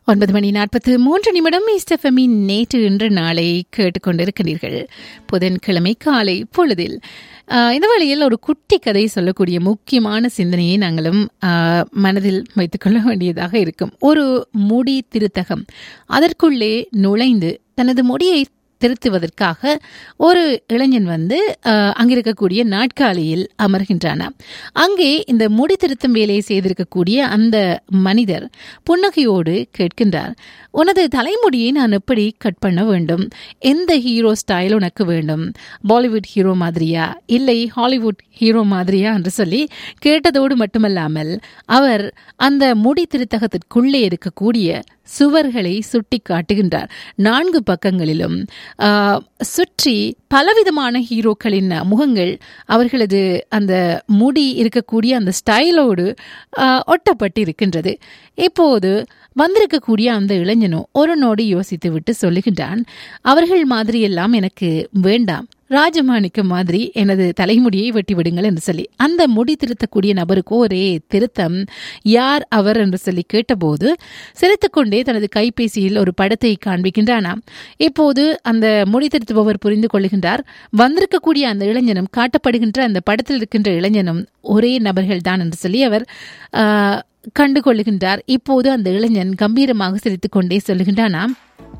ஒன்பது மணி நாற்பத்து மூன்று நிமிடம் இஸ்டெஃபமின் நேற்று இன்று நாளை கேட்டுக்கொண்டிருக்கிறீர்கள் புதன்கிழமை காலை பொழுதில் ஆஹ், இந்த வேளையில் ஒரு குட்டி கதை சொல்லக்கூடிய முக்கியமான சிந்தனையை நாங்களும் ஆஹ், மனதில் வைத்துக்கொள்ள வேண்டியதாக இருக்கும் ஒரு முடி திருத்தகம் அதற்குள்ளே நுழைந்து தனது முடியை திருத்துவதற்காக ஒரு இளைஞன் வந்து அஹ், அங்கிருக்கக்கூடிய நாட்காலியில் அமர்கின்றானாம் அங்கே இந்த முடி திருத்தும் வேலையை செய்திருக்கக்கூடிய அந்த மனிதர் புன்னகையோடு கேட்கின்றார் உனது தலைமுடியை நான் எப்படி கட் பண்ண வேண்டும் எந்த ஹீரோ ஸ்டைல் உனக்கு வேண்டும் பாலிவுட் ஹீரோ மாதிரியா இல்லை ஹாலிவுட் ஹீரோ மாதிரியா என்று சொல்லி கேட்டதோடு மட்டுமல்லாமல் அவர் அந்த முடி திருத்தகத்திற்குள்ளே இருக்கக்கூடிய சுவர்களை சுட்டி காட்டுகின்றார் நான்கு பக்கங்களிலும் ஆ, சுற்றி பலவிதமான ஹீரோக்களின் முகங்கள் அவர்களது அந்த முடி இருக்கக்கூடிய அந்த ஸ்டைலோடு ஆ, ஒட்டப்பட்டு இருக்கின்றது இப்போது வந்திருக்கக்கூடிய அந்த இளைஞனோ ஒரு நோடி யோசித்து விட்டு சொல்லுகின்றான் அவர்கள் மாதிரியெல்லாம் எனக்கு வேண்டாம் ராஜமாணிக்க மாதிரி எனது தலைமுடியை வெட்டி விடுங்கள் என்று சொல்லி அந்த முடி திருத்தக்கூடிய நபருக்கு ஒரே திருத்தம் யார் அவர் என்று சொல்லி கேட்டபோது சிரித்துக்கொண்டே தனது கைபேசியில் ஒரு படத்தை காண்பிக்கின்றானாம் இப்போது அந்த முடி திருத்துபவர் புரிந்து கொள்ளுகின்றார் வந்திருக்கக்கூடிய அந்த இளைஞனும் காட்டப்படுகின்ற அந்த படத்தில் இருக்கின்ற இளைஞனும் ஒரே நபர்கள் தான் என்று சொல்லி அவர் ஆஹ், கண்டு கொள்ளுகின்றார் இப்போது அந்த இளைஞன் கம்பீரமாக சிரித்துக்கொண்டே சொல்லுகின்றானாம்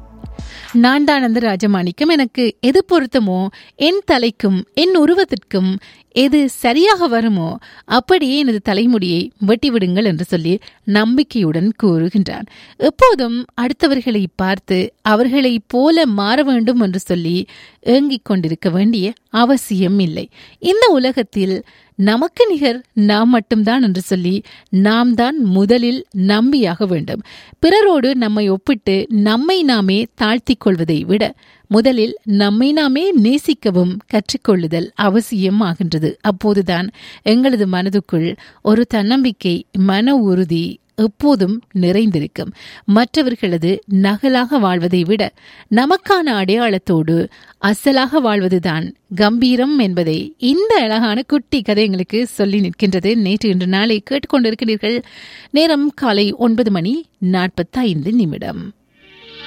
நான் தான் அந்த ராஜமாணிக்கம் எனக்கு எது பொருத்தமோ என் தலைக்கும் என் உருவத்திற்கும் எது சரியாக வருமோ அப்படியே எனது தலைமுடியை வெட்டி விடுங்கள் என்று சொல்லி நம்பிக்கையுடன் கூறுகின்றான் எப்போதும் அடுத்தவர்களை பார்த்து அவர்களைப் போல மாற வேண்டும் என்று சொல்லி ஏங்கிக் கொண்டிருக்க வேண்டிய அவசியம் இல்லை இந்த உலகத்தில் நமக்கு நிகர் நாம் மட்டும்தான் என்று சொல்லி நாம் தான் முதலில் நம்பியாக வேண்டும் பிறரோடு நம்மை ஒப்பிட்டு நம்மை நாமே தாழ்த்திக் கொள்வதை விட முதலில் நம்மை நாமே நேசிக்கவும் கற்றுக்கொள்ளுதல் அவசியம் ஆகின்றது அப்போதுதான் எங்களது மனதுக்குள் ஒரு தன்னம்பிக்கை மன உறுதி எப்போதும் நிறைந்திருக்கும் மற்றவர்களது நகலாக வாழ்வதை விட நமக்கான அடையாளத்தோடு அசலாக வாழ்வதுதான் கம்பீரம் என்பதை இந்த அழகான குட்டி கதை எங்களுக்கு சொல்லி நிற்கின்றது நேற்று இன்று நாளை கேட்டுக்கொண்டிருக்கிறீர்கள் நேரம் காலை ஒன்பது மணி நாற்பத்தைந்து நிமிடம்